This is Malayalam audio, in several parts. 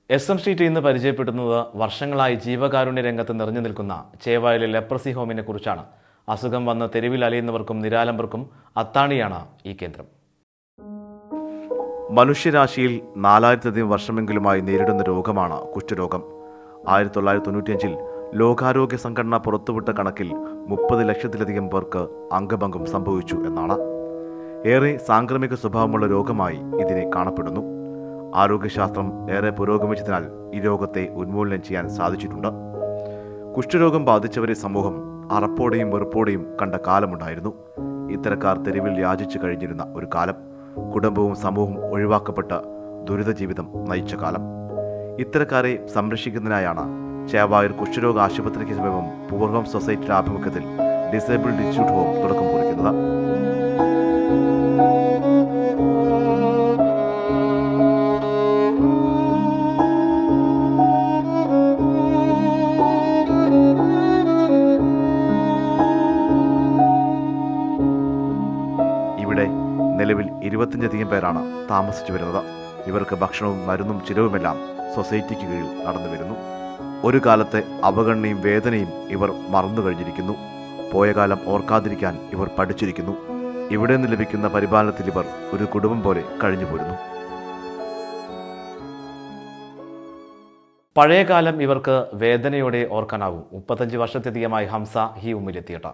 എസ് എം സ്ട്രീറ്റ് ഇന്ന് പരിചയപ്പെടുന്നത് വർഷങ്ങളായി ജീവകാരുണ്യ രംഗത്ത് നിറഞ്ഞു നിൽക്കുന്ന ചേവായിലെ ലെപ്രസി ഹോമിനെ കുറിച്ചാണ് അസുഖം വന്ന് തെരുവിൽ അലയുന്നവർക്കും നിരാലംബർക്കും അത്താണിയാണ് ഈ കേന്ദ്രം മനുഷ്യരാശിയിൽ നാലായിരത്തധികം വർഷമെങ്കിലുമായി നേരിടുന്ന രോഗമാണ് കുഷ്ഠരോഗം ആയിരത്തി തൊള്ളായിരത്തി തൊണ്ണൂറ്റിയഞ്ചിൽ ലോകാരോഗ്യ സംഘടന പുറത്തുവിട്ട കണക്കിൽ മുപ്പത് ലക്ഷത്തിലധികം പേർക്ക് അംഗഭംഗം സംഭവിച്ചു എന്നാണ് ഏറെ സാംക്രമിക സ്വഭാവമുള്ള രോഗമായി ഇതിനെ കാണപ്പെടുന്നു ആരോഗ്യശാസ്ത്രം ഏറെ പുരോഗമിച്ചതിനാൽ ഈ രോഗത്തെ ഉന്മൂലനം ചെയ്യാൻ സാധിച്ചിട്ടുണ്ട് കുഷ്ഠരോഗം ബാധിച്ചവരെ സമൂഹം അറപ്പോടെയും വെറുപ്പോടെയും കണ്ട കാലമുണ്ടായിരുന്നു ഇത്തരക്കാർ തെരുവിൽ യാചിച്ചു കഴിഞ്ഞിരുന്ന ഒരു കാലം കുടുംബവും സമൂഹവും ഒഴിവാക്കപ്പെട്ട ദുരിത ജീവിതം നയിച്ച കാലം ഇത്തരക്കാരെ സംരക്ഷിക്കുന്നതിനായാണ് ചേവായൂർ കുഷ്ഠരോഗ ആശുപത്രിക്ക് സമീപം പൂർവം സൊസൈറ്റിയുടെ ആഭിമുഖ്യത്തിൽ ഡിസേബിൾഡ് ഇൻസ്റ്റിറ്റ്യൂട്ട് ഹോം തുടക്കം കുറിക്കുന്നത് ഇവിടെ നിലവിൽ ഇരുപത്തിയഞ്ചധികം പേരാണ് താമസിച്ചു വരുന്നത് ഇവർക്ക് ഭക്ഷണവും മരുന്നും ചിലവുമെല്ലാം സൊസൈറ്റിക്ക് കീഴിൽ നടന്നു വരുന്നു ഒരു കാലത്തെ അവഗണനയും വേദനയും ഇവർ മറന്നു കഴിഞ്ഞിരിക്കുന്നു പോയ കാലം ഓർക്കാതിരിക്കാൻ ഇവർ പഠിച്ചിരിക്കുന്നു ഇവിടെ നിന്ന് ലഭിക്കുന്ന പരിപാലനത്തിൽ ഇവർ ഒരു കുടുംബം പോലെ കഴിഞ്ഞു പോരുന്നു പഴയകാലം ഇവർക്ക് വേദനയോടെ ഓർക്കാനാവും മുപ്പത്തഞ്ച് വർഷത്തിലധികമായി ഹംസ ഹി ഉമ്മിലെത്തിയിട്ട്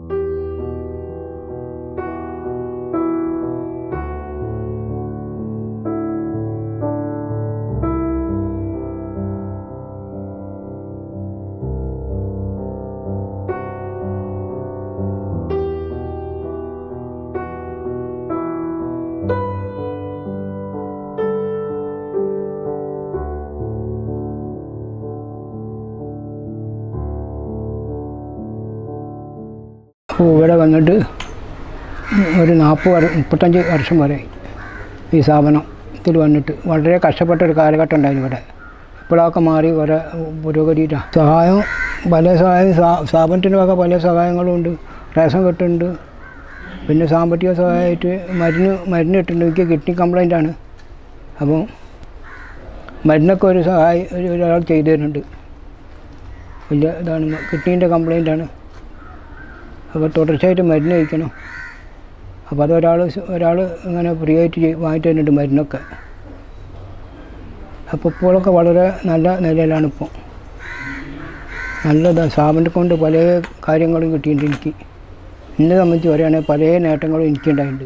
ഇവിടെ വന്നിട്ട് ഒരു നാൽപ്പത് വർ മുപ്പത്തഞ്ച് വർഷം വരെ ഈ സ്ഥാപനത്തിൽ വന്നിട്ട് വളരെ കഷ്ടപ്പെട്ട ഒരു കാലഘട്ടം ഉണ്ടായിരുന്നു ഇവിടെ ഇപ്പോഴൊക്കെ മാറി വരെ പുരോഗതിയിലാണ് സഹായം പല സഹായം സ്ഥാ- സ്ഥാപനത്തിൻ്റെ വക പല സഹായങ്ങളും ഉണ്ട് റേഷൻ കിട്ടുന്നുണ്ട് പിന്നെ സാമ്പത്തിക സഹായമായിട്ട് മരുന്ന് മരുന്ന് കിട്ടുന്നുണ്ട് എനിക്ക് കിഡ്നി കംപ്ലൈൻ്റ് ആണ് അപ്പോൾ മരുന്നൊക്കെ ഒരു സഹായം ഒരു- ഒരാൾ ചെയ്തു തരുന്നുണ്ട് വലിയ ഇതാണ് കിഡ്നീൻ്റെ കംപ്ലൈൻ്റ് ആണ് അപ്പോൾ തുടർച്ചയായിട്ട് മരുന്ന് കഴിക്കണം അപ്പോൾ അത് ഒരാൾ ഒരാൾ ഇങ്ങനെ ഫ്രീ ആയിട്ട് ചെയ്- വാങ്ങിട്ട് തരുന്നുണ്ട് മരുന്നൊക്കെ അപ്പോൾ ഇപ്പോഴൊക്കെ വളരെ നല്ല നിലയിലാണ് ഇപ്പോൾ നല്ലതാണ് സ്ഥാപനം കൊണ്ട് പല കാര്യങ്ങളും കിട്ടിയിട്ടുണ്ട് എനിക്ക് എന്നെ സംബന്ധിച്ച് പറയുകയാണെങ്കിൽ പല നേട്ടങ്ങളും എനിക്കുണ്ടായിട്ടുണ്ട്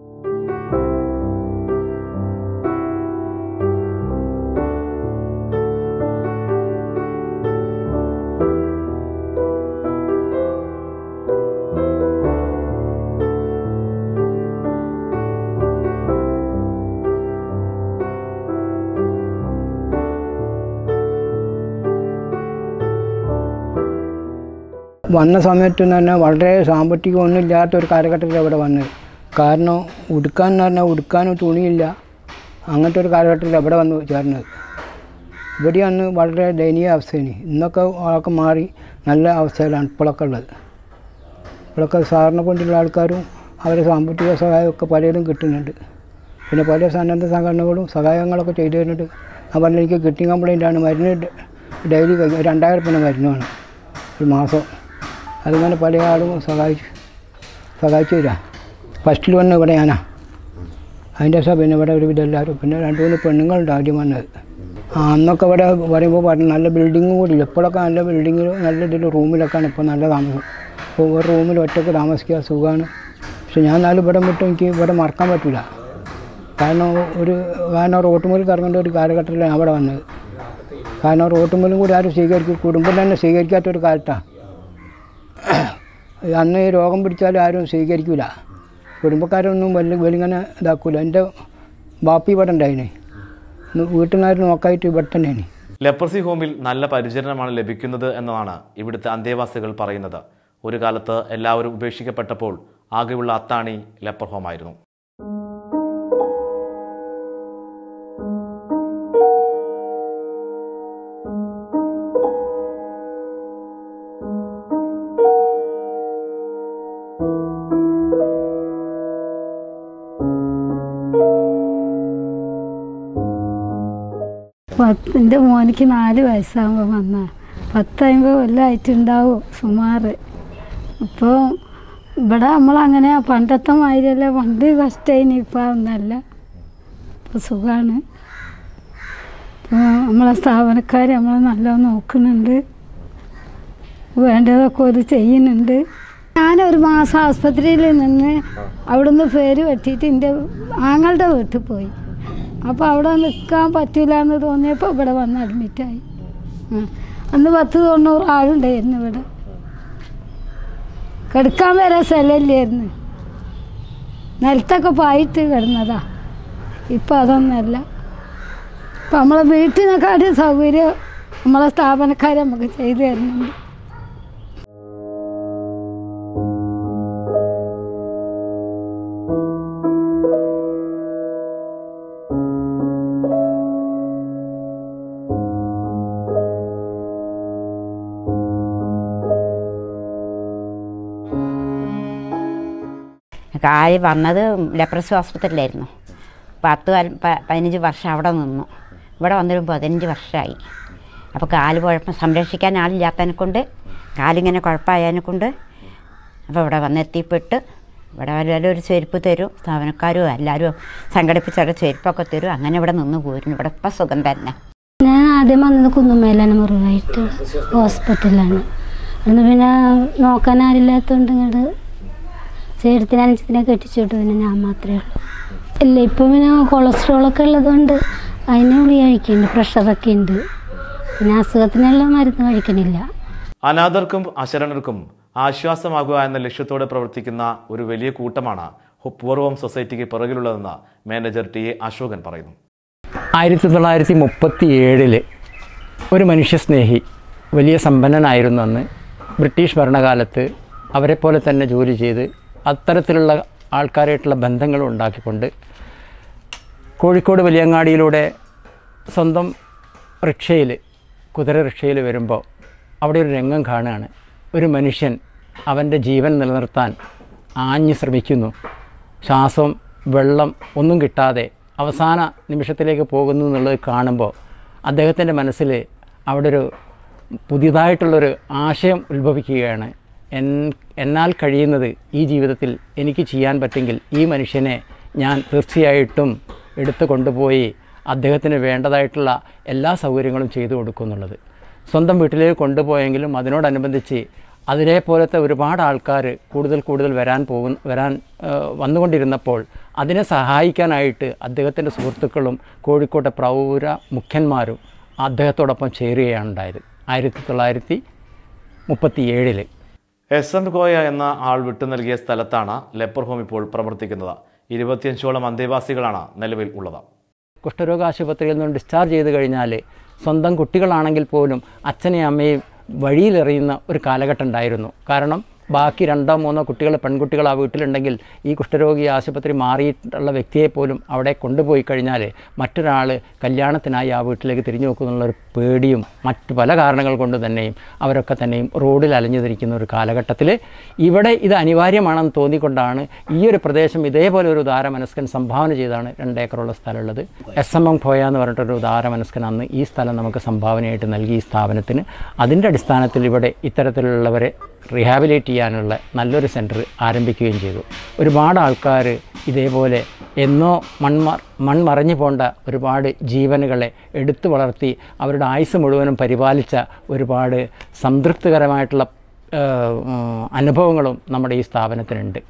വന്ന സമയത്ത് എന്ന് പറഞ്ഞാൽ വളരെ സാമ്പത്തികം ഒന്നും ഇല്ലാത്ത ഒരു കാലഘട്ടത്തിലാണ് ഇവിടെ വന്നത് കാരണം ഉടുക്കാൻ എന്ന് പറഞ്ഞാൽ ഉടുക്കാനും തുണിയില്ല അങ്ങനത്തെ ഒരു കാലഘട്ടത്തിലാണ് ഇവിടെ വന്ന് ചേർന്നത് ഇവിടെ അന്ന് വളരെ ദയനീയ അവസ്ഥയാണ് ഇന്നൊക്കെ ആൾക്ക് മാറി നല്ല അവസ്ഥയിലാണ് ഇപ്പോഴൊക്കെ ഉള്ളത് ഇപ്പോഴൊക്കെ സാറിനെ കൊണ്ടുള്ള ആൾക്കാരും അവരെ സാമ്പത്തിക സഹായമൊക്കെ പലരും കിട്ടുന്നുണ്ട് പിന്നെ പല സന്നദ്ധ സംഘടനകളും സഹായങ്ങളൊക്കെ ചെയ്തു തരുന്നുണ്ട് ആ പറഞ്ഞ എനിക്ക് കിഡ്നി കംപ്ലൈൻ്റ് ആണ് മരുന്ന് ഡ- ഡെയിലി കഴിക്കും രണ്ടായിരം രൂപ മരുന്നാണ് ഒരു മാസം അതിങ്ങനെ പല ആളും സഹായിച്ചു സഹായിച്ചു തരാം ഫസ്റ്റിൽ വന്ന ഇവിടെ ഞാനാ അതിൻ്റെ ശേഷം പിന്നെ ഇവിടെ ഒരുവിധം എല്ലാവരും പിന്നെ രണ്ട് മൂന്ന് പെണ്ണുങ്ങളുണ്ട് ആദ്യം വന്നത് ആ അന്നൊക്കെ ഇവിടെ പറയുമ്പോൾ പറഞ്ഞു നല്ല ബിൽഡിങ്ങും കൂടി ഇല്ല ഇപ്പോഴൊക്കെ നല്ല ബിൽഡിങ്ങിൽ നല്ല ഇതിൽ റൂമിലൊക്കെയാണ് ഇപ്പോൾ നല്ല താമസം ഇപ്പോൾ ഒരു റൂമിൽ ഒറ്റയ്ക്ക് താമസിക്കുക സുഖമാണ് പക്ഷെ ഞാൻ നാല് ഇവിടെ വിട്ട് എനിക്ക് ഇവിടെ മറക്കാൻ പറ്റില്ല കാരണം ഒരു കാരണം റോട്ടുമുതൽ കറങ്ങേണ്ട ഒരു കാലഘട്ടത്തിലാണ് അവിടെ വന്നത് കാരണം റോട്ടുമുതലും കൂടി ആരും സ്വീകരിക്കും കുടുംബം തന്നെ സ്വീകരിക്കാത്ത ഒരു കാലത്താണ് അന്ന് ഈ രോഗം പിടിച്ചാൽ ആരും സ്വീകരിക്കില്ല കുടുംബക്കാരൊന്നും വലിയ വെളിങ്ങനെ ഇതാക്കൂല എൻ്റെ ബാപ്പി ഇവിടെ ഉണ്ടായിന് വീട്ടിൽ നിന്നാരും നോക്കായിട്ട് ഇവിടെ തന്നെയാണ് ലെപ്രസി ഹോമിൽ നല്ല പരിചരണമാണ് ലഭിക്കുന്നത് എന്നതാണ് ഇവിടുത്തെ അന്തേവാസികൾ പറയുന്നത് ഒരു കാലത്ത് എല്ലാവരും ഉപേക്ഷിക്കപ്പെട്ടപ്പോൾ ആകെയുള്ള അത്താണി ലെപ്പർ ഹോമായിരുന്നു പത്ത് എൻ്റെ മോനിക്ക് നാല് വയസ്സാകുമ്പോൾ വന്ന പത്തമ്പത് കൊല്ലമായിട്ടുണ്ടാവും സുമാറ് ഇപ്പോൾ ഇവിടെ നമ്മളങ്ങനെ പണ്ടത്തെ മാതിരിയല്ല പണ്ട് കഷ്ടമായിന് ഇപ്പം ഒന്നല്ല ഇപ്പോൾ സുഖമാണ് ഇപ്പോൾ നമ്മളെ സ്ഥാപനക്കാർ നമ്മളെ നല്ലോണം നോക്കുന്നുണ്ട് വേണ്ടതൊക്കെ ഒരു ചെയ്യുന്നുണ്ട് ഞാനൊരു മാസം ആസ്പത്രിയിൽ നിന്ന് അവിടുന്ന് പേര് വെട്ടിയിട്ട് എൻ്റെ ആങ്ങളുടെ വീട്ടിൽ പോയി അപ്പോൾ അവിടെ നിൽക്കാൻ പറ്റില്ല എന്ന് തോന്നിയപ്പോൾ ഇവിടെ വന്ന് അഡ്മിറ്റായി ആ. അന്ന് പത്ത് തൊണ്ണൂറ് ആളുണ്ടായിരുന്നു ഇവിടെ കിടക്കാൻ വരെ സ്ഥലമില്ലായിരുന്നു നിലത്തൊക്കെ പായിട്ട് കിടന്നതാ ഇപ്പം അതൊന്നല്ല ഇപ്പം നമ്മളെ വീട്ടിനെക്കാട്ടും സൗകര്യം നമ്മളെ സ്ഥാപനക്കാർ നമുക്ക് ചെയ്തു തരുന്നുണ്ട് കാല് വന്നത് ലെപ്രസി ഹോസ്പിറ്റലിലായിരുന്നു പത്ത് കാലം പ- പതിനഞ്ച് വർഷം അവിടെ നിന്നു ഇവിടെ വന്നൊരു പതിനഞ്ച് വർഷമായി അപ്പോൾ കാല് കുഴപ്പം സംരക്ഷിക്കാൻ ആളില്ലാത്തതിനെ കൊണ്ട് കാലിങ്ങനെ കുഴപ്പമായതിനെ കൊണ്ട് അപ്പോൾ ഇവിടെ വന്നെത്തിപ്പെട്ട് ഇവിടെ വല്ലവരും ഒരു ചെരുപ്പ് തരും സ്ഥാപനക്കാരും എല്ലാവരും സംഘടിപ്പിച്ചവിടെ ചെരുപ്പൊക്കെ തരും അങ്ങനെ ഇവിടെ നിന്ന് പോയിരുന്നു ഇവിടെ ഇപ്പം സുഖം തന്നെ ഞാൻ ആദ്യം വന്നത് കുന്നുമേലാണ് മുറിവായിട്ട് ഹോസ്പിറ്റലിലാണ് അന്ന് പിന്നെ നോക്കാൻ ആരില്ലാത്തതുകൊണ്ട് ഇങ്ങോട്ട് ചേട്ടത്തിന് അനുജത്തിനെ കെട്ടിച്ചിട്ട് പിന്നെ ഞാൻ മാത്രമേ ഉള്ളൂ ഇല്ല ഇപ്പം പിന്നെ കൊളസ്ട്രോളൊക്കെ ഉള്ളതുകൊണ്ട് അതിന് ഗുളി കഴിക്കുന്നുണ്ട് പ്രഷറൊക്കെ ഉണ്ട് പിന്നെ അസുഖത്തിനുള്ള മരുന്ന് കഴിക്കണില്ല അനാഥർക്കും അശരണർക്കും ആശ്വാസമാകുക എന്ന ലക്ഷ്യത്തോടെ പ്രവർത്തിക്കുന്ന ഒരു വലിയ കൂട്ടമാണ് പുവർ ഹോം സൊസൈറ്റിക്ക് പിറകിലുള്ളതെന്ന് മാനേജർ ടി എ അശോകൻ പറയുന്നു ആയിരത്തി തൊള്ളായിരത്തി മുപ്പത്തി ഏഴില് ഒരു മനുഷ്യസ്നേഹി വലിയ സമ്പന്നനായിരുന്നു അന്ന് ബ്രിട്ടീഷ് ഭരണകാലത്ത് അവരെപ്പോലെ തന്നെ ജോലി ചെയ്ത് അത്തരത്തിലുള്ള ആൾക്കാരായിട്ടുള്ള ബന്ധങ്ങൾ ഉണ്ടാക്കിക്കൊണ്ട് കോഴിക്കോട് വലിയങ്ങാടിയിലൂടെ സ്വന്തം റിക്ഷയിൽ കുതിര റിക്ഷയിൽ വരുമ്പോൾ അവിടെ ഒരു രംഗം കാണുകയാണ് ഒരു മനുഷ്യൻ അവൻ്റെ ജീവൻ നിലനിർത്താൻ ആഞ്ഞു ശ്രമിക്കുന്നു ശ്വാസം വെള്ളം ഒന്നും കിട്ടാതെ അവസാന നിമിഷത്തിലേക്ക് പോകുന്നു എന്നുള്ളത് കാണുമ്പോൾ അദ്ദേഹത്തിൻ്റെ മനസ്സിൽ അവിടെ ഒരു പുതിയതായിട്ടുള്ളൊരു ആശയം ഉത്ഭവിക്കുകയാണ് എൻ എന്നാൽ കഴിയുന്നത് ഈ ജീവിതത്തിൽ എനിക്ക് ചെയ്യാൻ പറ്റുമെങ്കിൽ ഈ മനുഷ്യനെ ഞാൻ തീർച്ചയായിട്ടും എടുത്തു കൊണ്ടുപോയി അദ്ദേഹത്തിന് വേണ്ടതായിട്ടുള്ള എല്ലാ സൗകര്യങ്ങളും ചെയ്തു കൊടുക്കും എന്നുള്ളത് സ്വന്തം വീട്ടിലേക്ക് കൊണ്ടുപോയെങ്കിലും അതിനോടനുബന്ധിച്ച് അതിനെപ്പോലത്തെ ഒരുപാട് ആൾക്കാർ കൂടുതൽ കൂടുതൽ വരാൻ പോകും വരാൻ ആ, വന്നുകൊണ്ടിരുന്നപ്പോൾ അതിനെ സഹായിക്കാനായിട്ട് അദ്ദേഹത്തിൻ്റെ സുഹൃത്തുക്കളും കോഴിക്കോട്ടെ പ്രൗര മുഖ്യന്മാരും അദ്ദേഹത്തോടൊപ്പം ചേരുകയാണ് ഉണ്ടായത് ആയിരത്തി തൊള്ളായിരത്തി മുപ്പത്തി ഏഴിൽ എസ് എം കോയ എന്ന ആൾ വിട്ടു നൽകിയ സ്ഥലത്താണ് ലെപ്പർ ഹോം ഇപ്പോൾ പ്രവർത്തിക്കുന്നത് ഇരുപത്തിയഞ്ചോളം അന്തേവാസികളാണ് നിലവിൽ ഉള്ളത് കുഷ്ഠരോഗ ആശുപത്രിയിൽ നിന്ന് ഡിസ്ചാർജ് ചെയ്ത് കഴിഞ്ഞാൽ സ്വന്തം കുട്ടികളാണെങ്കിൽ പോലും അച്ഛനെയും അമ്മയും വഴിയിലെറിയുന്ന ഒരു കാലഘട്ടം ഉണ്ടായിരുന്നു കാരണം ബാക്കി രണ്ടോ മൂന്നോ കുട്ടികൾ പെൺകുട്ടികൾ ആ വീട്ടിലുണ്ടെങ്കിൽ ഈ കുഷ്ഠരോഗി ആശുപത്രി മാറിയിട്ടുള്ള വ്യക്തിയെ പോലും അവിടെ കൊണ്ടുപോയി കഴിഞ്ഞാൽ മറ്റൊരാൾ കല്യാണത്തിനായി ആ വീട്ടിലേക്ക് തിരിഞ്ഞു നോക്കുന്നുള്ളൊരു പേടിയും മറ്റു പല കാരണങ്ങൾ കൊണ്ട് തന്നെയും അവരൊക്കെ തന്നെയും റോഡിൽ അലഞ്ഞു തിരിക്കുന്ന ഒരു കാലഘട്ടത്തിൽ ഇവിടെ ഇത് അനിവാര്യമാണെന്ന് തോന്നിക്കൊണ്ടാണ് ഈ ഒരു പ്രദേശം ഇതേപോലെ ഒരു ഉദാരമനസ്കൻ സംഭാവന ചെയ്താണ് രണ്ടേക്കറുള്ള സ്ഥലമുള്ളത് എസ് എം എം ഫോയ എന്ന് പറഞ്ഞിട്ടൊരു ഉദാരമനസ്കൻ അന്ന് ഈ സ്ഥലം നമുക്ക് സംഭാവനയായിട്ട് നൽകി ഈ സ്ഥാപനത്തിന് അതിൻ്റെ അടിസ്ഥാനത്തിൽ ഇവിടെ ഇത്തരത്തിലുള്ളവരെ റീഹാബിലേറ്റ് ചെയ്യാനുള്ള നല്ലൊരു സെൻറ്റർ ആരംഭിക്കുകയും ചെയ്തു ഒരുപാട് ആൾക്കാർ ഇതേപോലെ എന്നോ മൺമ മൺമറഞ്ഞു പോണ്ട ഒരുപാട് ജീവനുകളെ എടുത്തു വളർത്തി അവരുടെ ആയുസ് മുഴുവനും പരിപാലിച്ച ഒരുപാട് സംതൃപ്തികരമായിട്ടുള്ള ആ, ഉം, അനുഭവങ്ങളും നമ്മുടെ ഈ സ്ഥാപനത്തിനുണ്ട്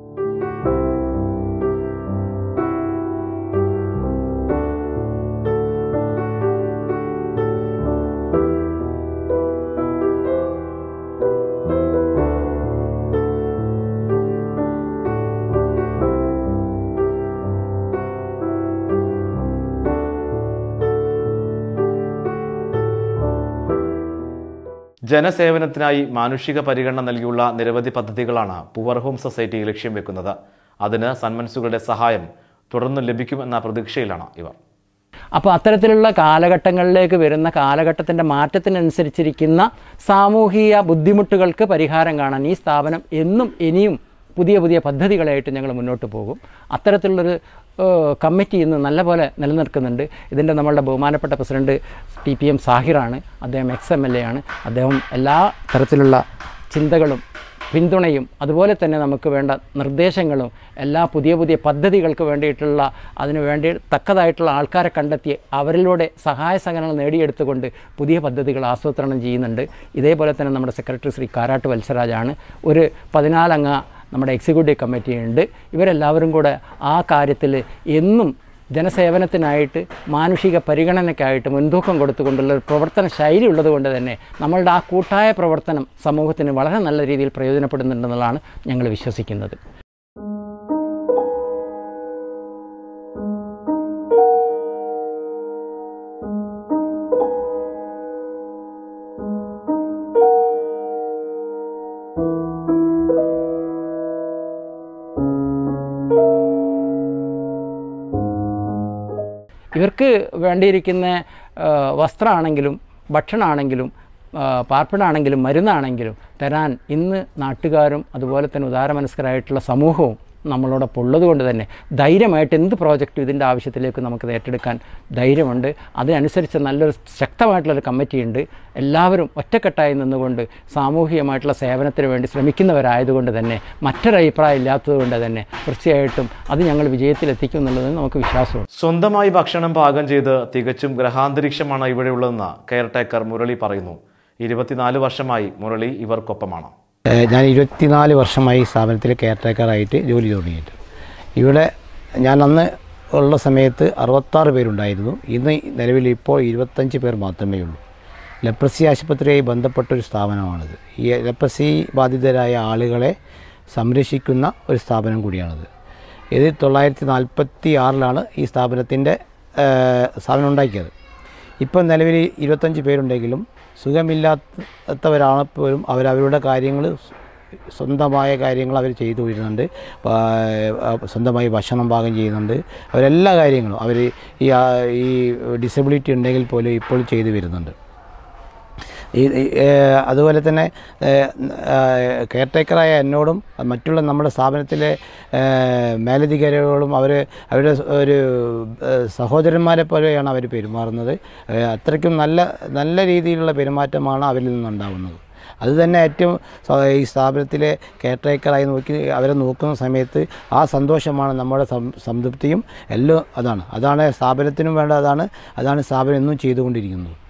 ജനസേവനത്തിനായി മാനുഷിക പരിഗണന നൽകിയുള്ള നിരവധി പദ്ധതികളാണ് പുവർ ഹോം സൊസൈറ്റി ലക്ഷ്യം വെക്കുന്നത് അതിന് സന്മനസ്സുകളുടെ സഹായം തുടർന്ന് ലഭിക്കുമെന്ന പ്രതീക്ഷയിലാണ് ഇവർ അപ്പോൾ അത്തരത്തിലുള്ള കാലഘട്ടങ്ങളിലേക്ക് വരുന്ന കാലഘട്ടത്തിൻ്റെ മാറ്റത്തിനനുസരിച്ചിരിക്കുന്ന സാമൂഹിക ബുദ്ധിമുട്ടുകൾക്ക് പരിഹാരം കാണാൻ ഈ സ്ഥാപനം എന്നും ഇനിയും പുതിയ പുതിയ പദ്ധതികളായിട്ട് ഞങ്ങൾ മുന്നോട്ട് പോകും അത്തരത്തിലുള്ളൊരു ഏഹ്, കമ്മിറ്റി ഇന്ന് നല്ലപോലെ നിലനിൽക്കുന്നുണ്ട് ഇതിൻ്റെ നമ്മളുടെ ബഹുമാനപ്പെട്ട പ്രസിഡന്റ് ടി പി എം സാഹിറാണ് അദ്ദേഹം എക്സ് എം എൽ എ ആണ് അദ്ദേഹം എല്ലാ തരത്തിലുള്ള ചിന്തകളും പിന്തുണയും അതുപോലെ തന്നെ നമുക്ക് വേണ്ട നിർദ്ദേശങ്ങളും എല്ലാ പുതിയ പുതിയ പദ്ധതികൾക്ക് വേണ്ടിയിട്ടുള്ള അതിനു വേണ്ടി തക്കതായിട്ടുള്ള ആൾക്കാരെ കണ്ടെത്തി അവരിലൂടെ സഹായ സഹകരണങ്ങൾ നേടിയെടുത്തുകൊണ്ട് പുതിയ പദ്ധതികൾ ആസൂത്രണം ചെയ്യുന്നുണ്ട് ഇതേപോലെ തന്നെ നമ്മുടെ സെക്രട്ടറി ശ്രീ കാരാട്ട് വത്സരാജാണ് ഒരു പതിനാലംഗ നമ്മുടെ എക്സിക്യൂട്ടീവ് കമ്മിറ്റി ഉണ്ട് ഇവരെല്ലാവരും കൂടെ ആ കാര്യത്തിൽ എന്നും ജനസേവനത്തിനായിട്ട് മാനുഷിക പരിഗണനയ്ക്കായിട്ട് മുൻതൂക്കം കൊടുത്തുകൊണ്ടുള്ള ഒരു പ്രവർത്തന ശൈലി ഉള്ളതുകൊണ്ട് തന്നെ നമ്മളുടെ ആ കൂട്ടായ പ്രവർത്തനം സമൂഹത്തിന് വളരെ നല്ല രീതിയിൽ പ്രയോജനപ്പെടുന്നുണ്ടെന്നുള്ളതാണ് ഞങ്ങൾ വിശ്വസിക്കുന്നത് ഇവർക്ക് വേണ്ടിയിരിക്കുന്ന ആ, വസ്ത്രമാണെങ്കിലും ഭക്ഷണമാണെങ്കിലും ആ, പാർപ്പിടമാണെങ്കിലും മരുന്നാണെങ്കിലും തരാൻ ഇന്ന് നാട്ടുകാരും അതുപോലെ തന്നെ ഉദാരമനസ്കരായിട്ടുള്ള സമൂഹവും നമ്മളോടൊപ്പം ഉള്ളതുകൊണ്ട് തന്നെ ധൈര്യമായിട്ട് എന്ത് പ്രോജക്റ്റും ഇതിൻ്റെ ആവശ്യത്തിലേക്ക് നമുക്ക് ഏറ്റെടുക്കാൻ ധൈര്യമുണ്ട് അതിനനുസരിച്ച് നല്ലൊരു ശക്തമായിട്ടുള്ളൊരു കമ്മിറ്റിയുണ്ട് എല്ലാവരും ഒറ്റക്കെട്ടായി നിന്നുകൊണ്ട് സാമൂഹികമായിട്ടുള്ള സേവനത്തിന് വേണ്ടി ശ്രമിക്കുന്നവരായതുകൊണ്ട് തന്നെ മറ്റൊരു അഭിപ്രായം ഇല്ലാത്തതുകൊണ്ട് തന്നെ തീർച്ചയായിട്ടും അത് ഞങ്ങൾ വിജയത്തിലെത്തിക്കും എന്നുള്ളതിന് നമുക്ക് വിശ്വാസമുണ്ട് സ്വന്തമായി ഭക്ഷണം പാകം ചെയ്ത് തികച്ചും ഗ്രഹാന്തരീക്ഷമാണ് ഇവിടെയുള്ളതെന്ന് കെയർ ടേക്കർ മുരളി പറയുന്നു ഇരുപത്തിനാല് വർഷമായി മുരളി ഇവർക്കൊപ്പമാണ് ഏഹ് ഞാൻ ഇരുപത്തിനാല് വർഷമായി ഈ സ്ഥാപനത്തിൽ കെയർ ടേക്കറായിട്ട് ജോലി തുടങ്ങിയിട്ട് ഇവിടെ ഞാൻ അന്ന് ഉള്ള സമയത്ത് അറുപത്താറ് പേരുണ്ടായിരുന്നു ഇന്ന് നിലവിൽ ഇപ്പോൾ ഇരുപത്തഞ്ച് പേർ മാത്രമേ ഉള്ളൂ ലെപ്രസി ആശുപത്രിയായി ബന്ധപ്പെട്ടൊരു സ്ഥാപനമാണിത് ഈ ലെപ്രസി ബാധിതരായ ആളുകളെ സംരക്ഷിക്കുന്ന ഒരു സ്ഥാപനം കൂടിയാണിത് ഇത് തൊള്ളായിരത്തി നാൽപ്പത്തി ആറിലാണ് ഈ സ്ഥാപനത്തിൻ്റെ സ്ഥാപനം ഉണ്ടാക്കിയത് ഇപ്പം നിലവിൽ ഇരുപത്തഞ്ച് പേരുണ്ടെങ്കിലും സുഖമില്ലാത്തവരാണ് പോലും അവരവരുടെ കാര്യങ്ങൾ സ്വന്തമായ കാര്യങ്ങൾ അവർ ചെയ്തു വരുന്നുണ്ട് പാ- സ്വന്തമായി ഭക്ഷണം പാകം ചെയ്യുന്നുണ്ട് അവരെല്ലാ കാര്യങ്ങളും അവർ ഈ ആ, ഈ ഡിസബിലിറ്റി ഉണ്ടെങ്കിൽ പോലും ഇപ്പോൾ ചെയ്തു വരുന്നുണ്ട് ഈ ഈ, ഏഹ്, അതുപോലെ തന്നെ കെയർ ടേക്കറായ എന്നോടും മറ്റുള്ള നമ്മുടെ സ്ഥാപനത്തിലെ ഏഹ്, മേലധികാരികളോടും അവർ അവരുടെ സ് ഒരു ഏഹ്, സഹോദരന്മാരെ പോലെയാണ് അവർ പെരുമാറുന്നത് ഏഹ്, അത്രയ്ക്കും നല്ല നല്ല രീതിയിലുള്ള പെരുമാറ്റമാണ് അവരിൽ നിന്നുണ്ടാകുന്നത് അത് തന്നെ ഏറ്റവും സ- ഈ സ്ഥാപനത്തിലെ കെയർ ടേക്കറായി നോക്കി അവരെ നോക്കുന്ന സമയത്ത് ആ സന്തോഷമാണ് നമ്മുടെ സം- സംതൃപ്തിയും എല്ലാം അതാണ് അതാണ് സ്ഥാപനത്തിനും വേണ്ട അതാണ് അതാണ് സ്ഥാപനം എന്നും ചെയ്തുകൊണ്ടിരിക്കുന്നത്